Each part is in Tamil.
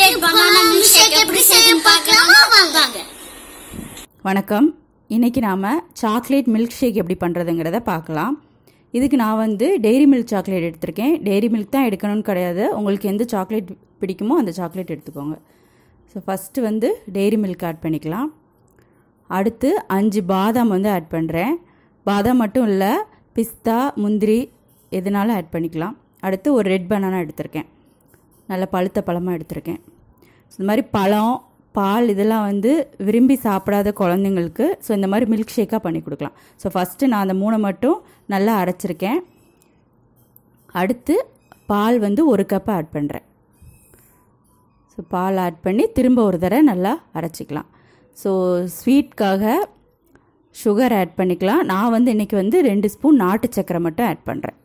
சாக்லேட் பனானா மில்க் ஷேக் எப்படி செய்யணும் பார்க்கலாமா வாங்க வணக்கம் இன்றைக்கி நாம் சாக்லேட் மில்க் ஷேக் எப்படி பண்ணுறதுங்கிறத பார்க்கலாம் இதுக்கு நான் வந்து டெய்ரி மில்க் சாக்லேட் எடுத்திருக்கேன் டெய்ரி மில்க் தான் எடுக்கணும்னு கிடையாது உங்களுக்கு எந்த சாக்லேட் பிடிக்குமோ அந்த சாக்லேட் எடுத்துக்கோங்க ஸோ ஃபஸ்ட்டு வந்து டெய்ரி மில்க் ஆட் பண்ணிக்கலாம் அடுத்து அஞ்சு பாதாம் வந்து ஆட் பண்ணுறேன் பாதாம் மட்டும் இல்லை பிஸ்தா முந்திரி எதுனாலும் ஆட் பண்ணிக்கலாம் அடுத்து ஒரு ரெட் பனானா எடுத்திருக்கேன் நல்ல பழுத்த பழமாக எடுத்திருக்கேன் ஸோ இந்த மாதிரி பழம் பால் இதெல்லாம் வந்து விரும்பி சாப்பிடாத குழந்தைங்களுக்கு ஸோ இந்த மாதிரி மில்க் ஷேக்காக பண்ணி கொடுக்கலாம் ஸோ ஃபஸ்ட்டு நான் அந்த மூணை மட்டும் நல்லா அரைச்சிருக்கேன் அடுத்து பால் வந்து ஒரு கப் ஆட் பண்ணுறேன் ஸோ பால் ஆட் பண்ணி திரும்ப ஒரு தடவை நல்லா அரைச்சிக்கலாம் ஸோ ஸ்வீட்காக சுகர் ஆட் பண்ணிக்கலாம் நான் வந்து இன்றைக்கி வந்து ரெண்டு ஸ்பூன் நாட்டு சக்கரை மட்டும் ஆட் பண்ணுறேன்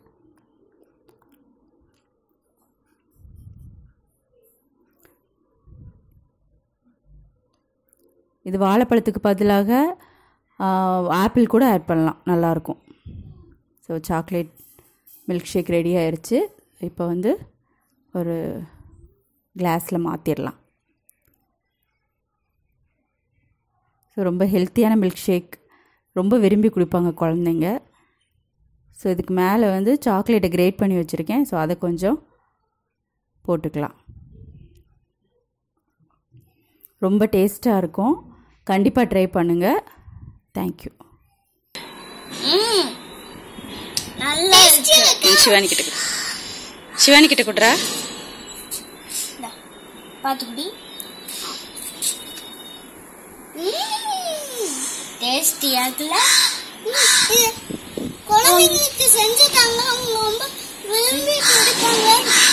இது வாழைப்பழத்துக்கு பதிலாக ஆப்பிள் கூட ஆட் பண்ணலாம் நல்லாயிருக்கும் so chocolate milk shake ready ஆயிடுச்சு இப்போ வந்து ஒரு கிளாஸில் மாற்றிடலாம் ஸோ ரொம்ப ஹெல்த்தியான மில்க் ஷேக் ரொம்ப விரும்பி குடிப்பாங்க குழந்தைங்க ஸோ இதுக்கு மேலே வந்து சாக்லேட்டை கிரேட் பண்ணி வச்சுருக்கேன் ஸோ அதை கொஞ்சம் போட்டுக்கலாம் ரொம்ப டேஸ்ட்டாக இருக்கும் கண்டிப்பாக ட்ரை பண்ணுங்கள் தேங்க்யூ ம் நல்லா இருக்கு சிவானி கிட்ட சிவானி கிட்ட கொடுறா பாத்துக்குடி டேஸ்டியா இருக்குல்ல குழந்தைங்களுக்கு செஞ்சு தாங்க அவங்க ரொம்ப விரும்பி குடிப்பாங்க